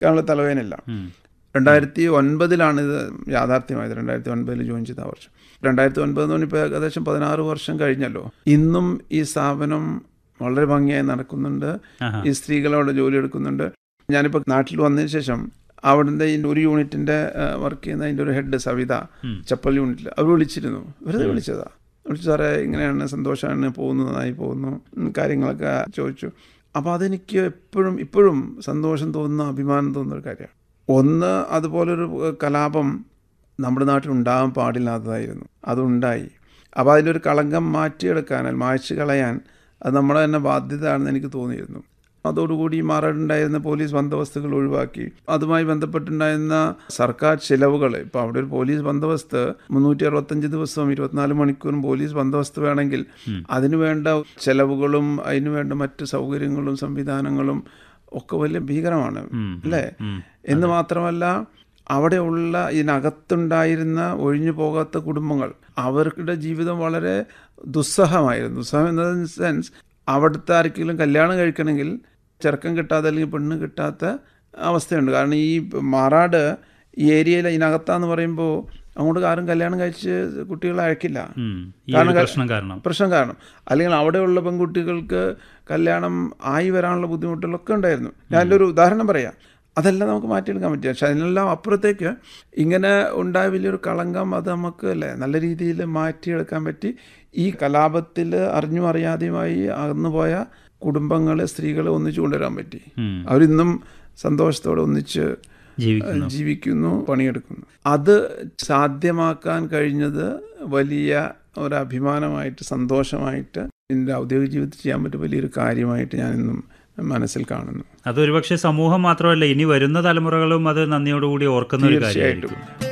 കേരള തലവേദനയില്ല രണ്ടായിരത്തി ഒൻപതിലാണ് ഇത് യാഥാർത്ഥ്യമായത് രണ്ടായിരത്തി ഒൻപതിൽ ജോയിൻ ചെയ്ത ആ വർഷം രണ്ടായിരത്തി ഒൻപത് എന്ന് പറഞ്ഞാൽ ഇപ്പോൾ ഏകദേശം പതിനാറ് വർഷം കഴിഞ്ഞല്ലോ ഇന്നും ഈ സ്ഥാപനം വളരെ ഭംഗിയായി നടക്കുന്നുണ്ട് ആഹാ. ഈ സ്ത്രീകളവിടെ ജോലി എടുക്കുന്നുണ്ട് ഞാനിപ്പോൾ നാട്ടിൽ വന്നതിന് ശേഷം അവിടുത്തെ ഈ ഒരു യൂണിറ്റിൻ്റെ വർക്ക് ചെയ്യുന്ന അതിൻ്റെ ഒരു ഹെഡ് സവിത ചപ്പൽ യൂണിറ്റിൽ അവർ വിളിച്ചിരുന്നു വെറുതെ വിളിച്ചതാ വിളിച്ചു സാറേ ഇങ്ങനെയാണ് സന്തോഷമാണ് പോകുന്നു നന്നായി പോകുന്നു ഉം, കാര്യങ്ങളൊക്കെ ചോദിച്ചു അപ്പോൾ അതെനിക്ക് എപ്പോഴും ഇപ്പോഴും സന്തോഷം തോന്നുന്ന അഭിമാനം തോന്നുന്ന ഒരു കാര്യമാണ് ഒന്ന് അതുപോലൊരു ഏഹ്, കലാപം നമ്മുടെ നാട്ടിൽ ഉണ്ടാകാൻ പാടില്ലാത്തതായിരുന്നു അതുണ്ടായി അപ്പോൾ അതിൻ്റെ ഒരു കളങ്കം മാറ്റിയെടുക്കാൻ അല്ലെങ്കിൽ മായ്ച്ചു കളയാൻ അത് നമ്മുടെ തന്നെ ബാധ്യതയാണെന്ന് എനിക്ക് തോന്നിയിരുന്നു അതോടുകൂടി മാറാടുണ്ടായിരുന്ന പോലീസ് ബന്ദോബസ്തുകൾ ഒഴിവാക്കി അതുമായി ബന്ധപ്പെട്ടുണ്ടായിരുന്ന സർക്കാർ ചിലവുകൾ ഇപ്പോൾ അവിടെ ഒരു പോലീസ് ബന്ദോബസ്ത് മുന്നൂറ്റി അറുപത്തഞ്ച് ദിവസവും ഇരുപത്തിനാല് മണിക്കൂറും പോലീസ് ബന്ദോബസ്ത് വേണമെങ്കിൽ അതിനു വേണ്ട ചെലവുകളും അതിനു വേണ്ട മറ്റ് സൗകര്യങ്ങളും സംവിധാനങ്ങളും ഒക്കെ വലിയ ഭീകരമാണ് അല്ലേ എന്ന് മാത്രമല്ല അവിടെയുള്ള ഇതിനകത്തുണ്ടായിരുന്ന ഒഴിഞ്ഞു പോകാത്ത കുടുംബങ്ങൾ അവരുടെ ജീവിതം വളരെ ദുസ്സഹമായിരുന്നു ദുസ്സഹം എന്ന സെൻസ് അവിടുത്തെ ആർക്കെങ്കിലും കല്യാണം കഴിക്കണമെങ്കിൽ ചെറുക്കം കിട്ടാത്ത അല്ലെങ്കിൽ പെണ്ണ് കിട്ടാത്ത അവസ്ഥയുണ്ട് കാരണം ഈ മാറാട് ഈ ഏരിയയിൽ ഇതിനകത്താന്ന് പറയുമ്പോൾ അങ്ങോട്ട് ആരും കല്യാണം കഴിച്ച് കുട്ടികളെ അയക്കില്ല ഉം. ഈ കാരണം ഒരു ക- പ്രശ്നം കാരണം പ്രശ്നം കാരണം അല്ലെങ്കിൽ അവിടെയുള്ള പെൺകുട്ടികൾക്ക് കല്യാണം ആയി വരാനുള്ള ബുദ്ധിമുട്ടുകളൊക്കെ ഉണ്ടായിരുന്നു ഞാനൊരു ഒരു ഉദാഹരണം പറയാം അതെല്ലാം നമുക്ക് മാറ്റിയെടുക്കാൻ പറ്റും പക്ഷെ അതിനെല്ലാം അപ്പുറത്തേക്ക് ഇങ്ങനെ ഉണ്ടായ വലിയൊരു കളങ്കം അത് നമുക്ക് അല്ലേ നല്ല രീതിയിൽ മാറ്റിയെടുക്കാൻ പറ്റി ഈ കലാപത്തിൽ അറിഞ്ഞും അറിയാതെയുമായി അകന്നുപോയ കുടുംബങ്ങളെ സ്ത്രീകളെ ഒന്നിച്ചു കൊണ്ടുവരാൻ പറ്റി ഉം. അവരിന്നും സന്തോഷത്തോടെ ഒന്നിച്ച് ജീവിക്കുന്നു ജീവിക്കുന്നു പണിയെടുക്കുന്നു അത് സാധ്യമാക്കാൻ കഴിഞ്ഞത് വലിയ ഒരു അഭിമാനമായിട്ട് സന്തോഷമായിട്ട് എൻ്റെ ഔദ്യോഗിക ജീവിതത്തിൽ ചെയ്യാൻ പറ്റിയ വലിയൊരു കാര്യമായിട്ട് ഞാനിന്നും മനസ്സിൽ കാണുന്നു അതൊരുപക്ഷെ സമൂഹം മാത്രമല്ല ഇനി വരുന്ന തലമുറകളും അത് നന്ദിയോടുകൂടി ഓർക്കുന്ന ഒരു തീർച്ചയായിട്ടും കാര്യമായിരിക്കും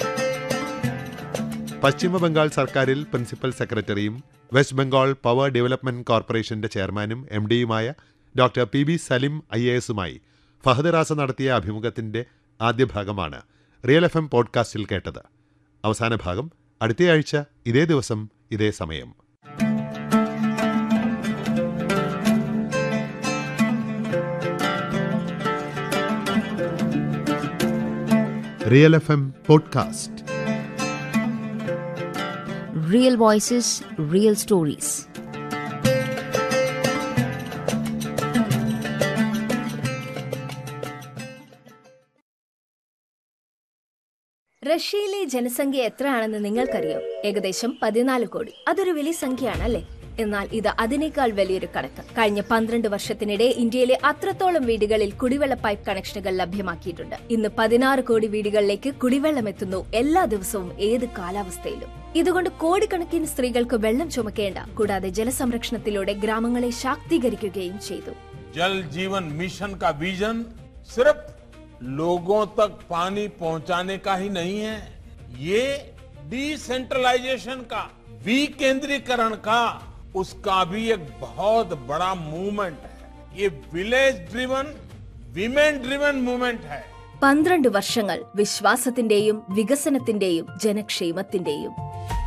പശ്ചിമ ബംഗാൾ സർക്കാരിൽ പ്രിൻസിപ്പൽ സെക്രട്ടറിയും വെസ്റ്റ് ബംഗാൾ പവർ ഡെവലപ്മെന്റ് കോർപ്പറേഷന്റെ ചെയർമാനും എം ഡിയുമായ doctor P B Salim I A എസുമായി ഫഹദ് റാസ നടത്തിയ അഭിമുഖത്തിന്റെ ആദ്യ ഭാഗമാണ് റിയൽ എഫ് എം പോഡ്കാസ്റ്റിൽ കേട്ടത് അവസാന ഭാഗം അടുത്തയാഴ്ച ഇതേ ദിവസം ഇതേ സമയം real F M podcast Real voices, real stories. റഷ്യയിലെ ജനസംഖ്യ എത്രയാണെന്ന് നിങ്ങൾക്കറിയാം ഏകദേശം പതിനാല് കോടി അതൊരു വലിയ സംഖ്യയാണ് അല്ലേ എന്നാൽ ഇത് അതിനേക്കാൾ വലിയൊരു കണക്ക് കഴിഞ്ഞ പന്ത്രണ്ട് വർഷത്തിനിടെ ഇന്ത്യയിലെ അത്രത്തോളം വീടുകളിൽ കുടിവെള്ള പൈപ്പ് കണക്ഷനുകൾ ലഭ്യമാക്കിയിട്ടുണ്ട് ഇന്ന് പതിനാറ് കോടി വീടുകളിലേക്ക് കുടിവെള്ളം എത്തുന്നു എല്ലാ ദിവസവും ഏത് കാലാവസ്ഥയിലും ഇതുകൊണ്ട് കോടിക്കണക്കിന് സ്ത്രീകൾക്ക് വെള്ളം ചുമക്കേണ്ട കൂടാതെ ജലസംരക്ഷണത്തിലൂടെ ഗ്രാമങ്ങളെ ശാക്തീകരിക്കുകയും ചെയ്തു जल जीवन मिशन का विजन सिर्फ लोगों तक पानी पहुंचाने का ही नहीं है ये डिसेंट्रलाइजेशन का विकेंद्रीकरण का उसका भी एक बहुत बड़ा मूवमेंट है ये village driven women driven movement है പന്ത്രണ്ട് വർഷങ്ങൾ വിശ്വാസത്തിന്റെയും വികസനത്തിന്റെയും ജനക്ഷേമത്തിന്റെയും